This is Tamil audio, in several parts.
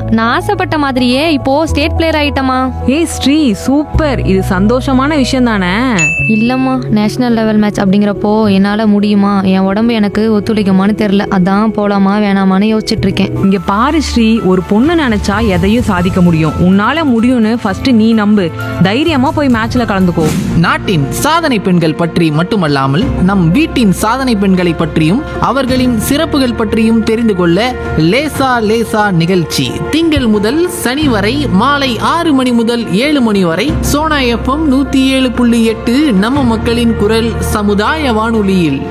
நான் ஆசைப்பட்ட மாதிரியே இப்போ ஸ்டேட் பிளேயர் ஆயிட்டமா ஏய் ஸ்ரீ சூப்பர் இது சந்தோஷமான விஷயம் தானே இல்லம்மா நேஷனல் லெவல் மேட்ச் அப்படிங்கிறப்போ என்னால முடியுமா என் உடம்பு எனக்கு ஒத்துழைக்குமான்னு தெரியல அதான் போலாமா வேணாமான்னு யோசிச்சுட்டு இருக்கேன் இங்க பாரு ஸ்ரீ ஒரு பொண்ணு நினைச்சா எதையும் சாதிக்க முடியும் உன்னால முடியும்னு ஃபர்ஸ்ட் நீ நம்பு தைரியமா போய் மேட்ச்ல கலந்துக்கோ நாட்டின் சாதனை பெண்கள் பற்றி மட்டுமல்லாமல் நம் வீட்டின் சாதனை பெண்களை பற்றியும் அவர்களின் சிறப்புகள் பற்றியும் தெரிந்து கொள்ள லேசா லேசா நிகழ்ச்சி திங்கள் முதல் சனி வரை மாலை ஆறு மணி முதல் ஏழு மணி வரை சோனா எஃப்எம் நூத்தி ஏழு புள்ளி எட்டு நம்ம மக்களின் குரல் சமுதாய வானொலியில்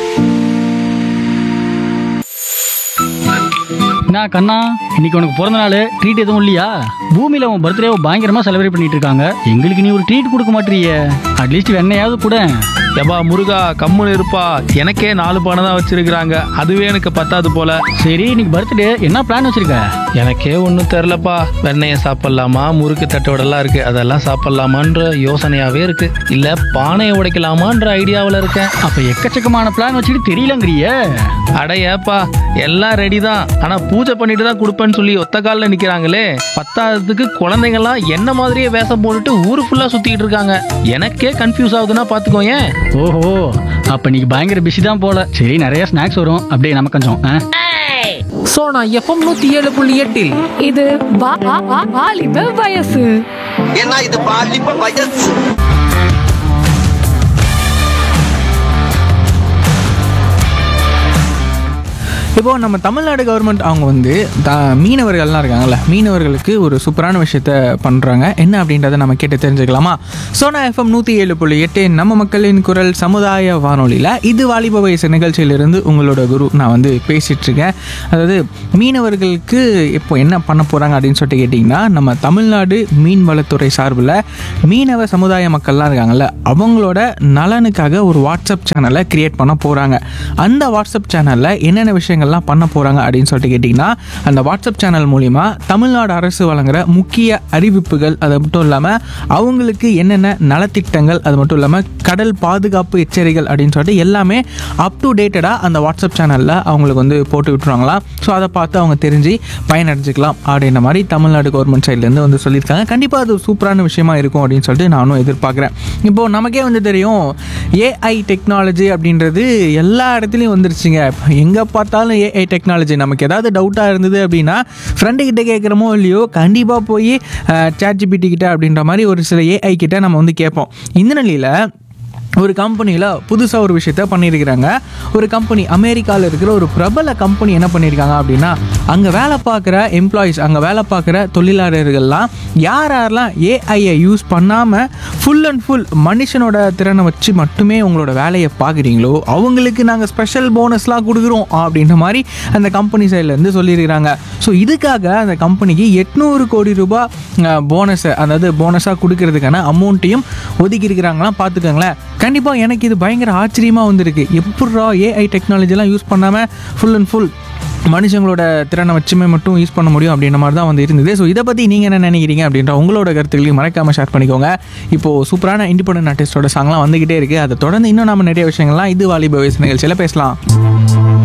என்ன கண்ணா இன்னைக்கு உனக்கு பிறந்த நாள் ட்ரீட் எதுவும் இல்லையா பூமியில உன் பர்த்டேவை பயங்கரமா செலிப்ரேட் பண்ணிட்டு இருக்காங்க எங்களுக்கு நீ ஒரு ட்ரீட் கொடுக்க மாட்டீங்க அட்லீஸ்ட் வெண்ணையாவது கூட எப்பா முருகா கம்முன்னு இருப்பா எனக்கே நாலு பானை தான் வச்சிருக்கிறாங்க அதுவே எனக்கு பத்தாது போல சரி இன்னைக்கு பர்த்டே என்ன பிளான் வச்சிருக்க எனக்கே ஒன்றும் தெரிலப்பா வெண்ணெயை சாப்பிட்லாமா முறுக்கு தட்டோடெல்லாம் இருக்கு அதெல்லாம் சாப்பிட்லாமான்ற யோசனையாவே இருக்கு இல்ல பானையை உடைக்கலாமான்ற ஐடியாவில் இருக்கேன் அப்ப எக்கச்சக்கமான பிளான் வச்சுட்டு தெரியலங்கிறிய அட ஏப்பா எல்லாம் ரெடி தான் ஆனா பூஜை பண்ணிட்டு தான் கொடுப்பேன்னு சொல்லி ஒத்த காலில் நிக்கிறாங்களே பத்தாததுக்கு குழந்தைங்கலாம் என்ன மாதிரியே வேஷம் போட்டுட்டு ஊரு ஃபுல்லா சுத்திட்டு இருக்காங்க எனக்கே கன்ஃபியூஸ் ஆகுதுன்னா பாத்துக்கோயேன் ஓஹோ அப்ப இன்னைக்கு பயங்கர பிஸி தான் போல சரி நிறைய ஸ்நாக்ஸ் வரும் அப்படியே நமக்கு கொஞ்சம் ஆ? சோனா எஃப்எம் நூத்தி ஏழு புள்ளி எட்டில் இது வா- வா- வா- வாலிப வயசு ஏன்னா இது பாலிப்ப வயசு இப்போ நம்ம தமிழ்நாடு கவர்மெண்ட் அவங்க வந்து த மீனவர்கள்லாம் இருக்காங்கல்ல மீனவர்களுக்கு ஒரு சூப்பரான விஷயத்த பண்ணுறாங்க என்ன அப்படின்றத நம்ம கேட்டு தெரிஞ்சுக்கலாமா சோனா எஃப்எம் நூற்றி ஏழு புள்ளி எட்டு நம்ம மக்களின் குரல் சமுதாய வானொலியில் இது வாலிப வயசு நிகழ்ச்சியிலிருந்து உங்களோட குரு நான் வந்து பேசிகிட்டு இருக்கேன் அதாவது மீனவர்களுக்கு இப்போ என்ன பண்ண போகிறாங்க அப்படின்னு சொல்லிட்டு கேட்டிங்கன்னா நம்ம தமிழ்நாடு மீன்வளத்துறை சார்பில் மீனவ சமுதாய மக்கள்லாம் இருக்காங்கல்ல அவங்களோட நலனுக்காக ஒரு வாட்ஸ்அப் சேனலை கிரியேட் பண்ண போகிறாங்க அந்த வாட்ஸ்அப் சேனலில் என்னென்ன விஷயங்கள்லாம் பண்ண போகிறாங்க அப்படின்னு சொல்லிட்டு கேட்டிங்கன்னா அந்த வாட்ஸ்அப் சேனல் மூலிமா தமிழ்நாடு அரசு வழங்குற முக்கிய அறிவிப்புகள் அது மட்டும் இல்லாமல் அவங்களுக்கு என்னென்ன நலத்திட்டங்கள் அது மட்டும் இல்லாமல் கடல் பாதுகாப்பு எச்சரிக்கைகள் அப்படின்னு சொல்லிட்டு எல்லாமே அப் டு டேட்டடாக அந்த வாட்ஸ்அப் சேனலில் அவங்களுக்கு வந்து போட்டு விட்டுருவாங்களாம் ஸோ அதை பார்த்து அவங்க தெரிஞ்சு பயனடைஞ்சிக்கலாம் அப்படின்ற மாதிரி தமிழ்நாடு கவர்மெண்ட் சைட்லேருந்து வந்து சொல்லியிருக்காங்க கண்டிப்பாக அது ஒரு சூப்பரான விஷயமா இருக்கும் அப்படின்னு சொல்லிட்டு நானும் எதிர்பார்க்குறேன் இப்போது நமக்கே வந்து தெரியும் ஏஐ டெக்னாலஜி அப்படின்றது எல்லா இடத்துலையும் வந்துருச்சுங்க எங்கே பார்த்தாலும் ஏஐ டெக்னாலஜி நமக்கு ஏதாவது டவுட்டாக இருந்தது அப்படின்னா ஃப்ரெண்டு கிட்ட கேட்குறமோ இல்லையோ கண்டிப்பாக போய் சேட் ஜிபிடி கிட்ட அப்படின்ற மாதிரி ஒரு சில ஏஐ கிட்ட நம்ம வந்து கேட்போம் இந்த நிலையில் ஒரு கம்பெனியில் புதுசாக ஒரு விஷயத்த பண்ணியிருக்கிறாங்க ஒரு கம்பெனி அமெரிக்காவில் இருக்கிற ஒரு பிரபல கம்பெனி என்ன பண்ணியிருக்காங்க அப்படின்னா அங்கே வேலை பார்க்குற எம்ப்ளாயீஸ் அங்கே வேலை பார்க்குற தொழிலாளர்கள்லாம் யார் யாரெல்லாம் ஏஐயை யூஸ் பண்ணாமல் ஃபுல் அண்ட் ஃபுல் மனுஷனோட திறனை வச்சு மட்டுமே உங்களோட வேலையை பார்க்குறீங்களோ அவங்களுக்கு நாங்கள் ஸ்பெஷல் போனஸ்லாம் கொடுக்குறோம் அப்படின்ற மாதிரி அந்த கம்பெனி சைட்லேருந்து சொல்லியிருக்கிறாங்க ஸோ இதுக்காக அந்த கம்பெனிக்கு எட்நூறு கோடி ரூபாய் போனஸை அதாவது போனஸாக கொடுக்கறதுக்கான அமௌண்ட்டையும் ஒதுக்கி இருக்கிறாங்களாம் பார்த்துக்கோங்களேன் கண்டிப்பாக எனக்கு இது பயங்கர ஆச்சரியமாக வந்திருக்கு எப்பட்றா ஏஐ டெக்னாலஜிலாம் யூஸ் பண்ணாமல் ஃபுல் அண்ட் ஃபுல் மனுஷங்களோட திறனை வச்சுமே மட்டும் யூஸ் பண்ண முடியும் அப்படின்ற மாதிரி தான் வந்து இருந்தது ஸோ இதை பற்றி நீங்கள் என்ன நினைக்கிறீங்க அப்படின்ற உங்களோட கருத்துக்களையும் மறக்காமல் ஷேர் பண்ணிக்கோங்க இப்போது சூப்பரான இண்டிபெண்டன்ட் ஆர்டிஸ்டோட சாங்லாம் வந்துக்கிட்டே இருக்குது அதை தொடர்ந்து இன்னும் நம்ம நிறைய விஷயங்கள்லாம் இது வாலிப வயசு நிகழ்ச்சியில் பேசலாம்